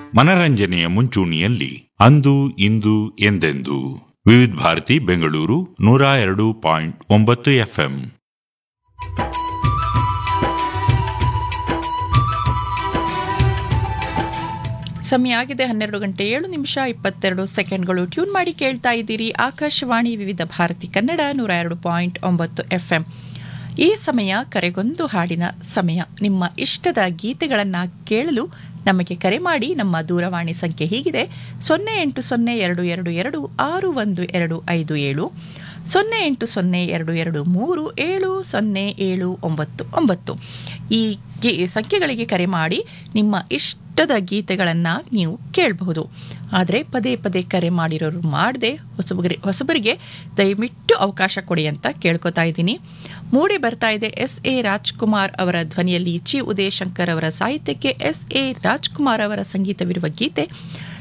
ಮನರಂಜನೆಯ ಮುಂಚೂಣಿಯಲ್ಲಿ ಅಂದು ಇಂದು ಎಂದೆಂದು ವಿವಿಧ ಭಾರತಿ ಬೆಂಗಳೂರು ನೂರ ಎರಡು ಪಾಯಿಂಟ್ ಒಂಬತ್ತು ಎಫ್ಎಂ ಸಮಯ ಆಗಿದೆ ಹನ್ನೆರಡು ಗಂಟೆ ಏಳು ನಿಮಿಷ ಇಪ್ಪತ್ತೆರಡು ಸೆಕೆಂಡ್ಗಳು ಟ್ಯೂನ್ ಮಾಡಿ ಕೇಳ್ತಾ ಇದ್ದೀರಿ ಆಕಾಶವಾಣಿ ವಿವಿಧ ಭಾರತಿ ಕನ್ನಡ ನೂರ ಎರಡು ಪಾಯಿಂಟ್ ಒಂಬತ್ತು ಎಫ್ ಈ ಸಮಯ ಕರೆಗೊಂದು ಹಾಡಿನ ಸಮಯ ನಿಮ್ಮ ಇಷ್ಟದ ಗೀತೆಗಳನ್ನು ಕೇಳಲು ನಮಗೆ ಕರೆ ಮಾಡಿ ನಮ್ಮ ದೂರವಾಣಿ ಸಂಖ್ಯೆ ಹೀಗಿದೆ ಸೊನ್ನೆ ಎಂಟು ಸೊನ್ನೆ ಎರಡು ಎರಡು ಎರಡು ಆರು ಒಂದು ಎರಡು ಐದು ಏಳು ಸೊನ್ನೆ ಎಂಟು ಸೊನ್ನೆ ಎರಡು ಎರಡು ಮೂರು ಏಳು ಸೊನ್ನೆ ಏಳು ಒಂಬತ್ತು ಒಂಬತ್ತು ಈ ಗಿ ಸಂಖ್ಯೆಗಳಿಗೆ ಕರೆ ಮಾಡಿ ನಿಮ್ಮ ಇಷ್ಟದ ಗೀತೆಗಳನ್ನು ನೀವು ಕೇಳಬಹುದು ಆದರೆ ಪದೇ ಪದೇ ಕರೆ ಮಾಡಿರೋರು ಮಾಡದೆ ಹೊಸಬರಿ ಹೊಸಬರಿಗೆ ದಯವಿಟ್ಟು ಅವಕಾಶ ಕೊಡಿ ಅಂತ ಕೇಳ್ಕೊತಾ ಇದ್ದೀನಿ ಮೂಡಿ ಬರ್ತಾ ಇದೆ ಎಸ್ ಎ ರಾಜ್ಕುಮಾರ್ ಅವರ ಧ್ವನಿಯಲ್ಲಿ ಚಿ ಉದಯಶಂಕರ್ ಅವರ ಸಾಹಿತ್ಯಕ್ಕೆ ಎಸ್ ಎ ರಾಜ್ಕುಮಾರ್ ಅವರ ಸಂಗೀತವಿರುವ ಗೀತೆ